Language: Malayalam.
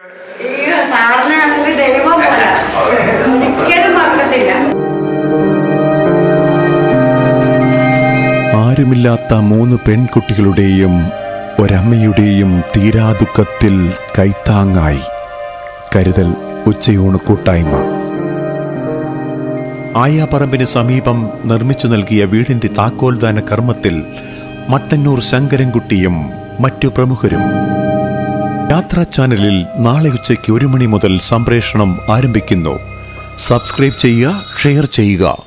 അയ്യോ സാറിന് അതിൽ ദൈവം പോലെ ഒരിക്കലും മറക്കത്തില്ല ആരുമില്ലാത്ത മൂന്ന് പെൺകുട്ടികളുടെയും ഒരമ്മയുടെയും തീരാദുഃഖത്തിൽ കൈത്താങ്ങായി കരുതൽ ഉച്ചയൂണ് കൂട്ടായ്മ ആയാപറമ്പിന് സമീപം നിർമ്മിച്ചു നൽകിയ വീടിന്റെ താക്കോൽദാന കർമ്മത്തിൽ മട്ടന്നൂർ ശങ്കരൻകുട്ടിയും മറ്റു പ്രമുഖരും യാത്രാ ചാനലിൽ നാളെ ഉച്ചയ്ക്ക് ഒരു മണി മുതൽ സംപ്രേഷണം ആരംഭിക്കുന്നു സബ്സ്ക്രൈബ് ചെയ്യുക ഷെയർ ചെയ്യുക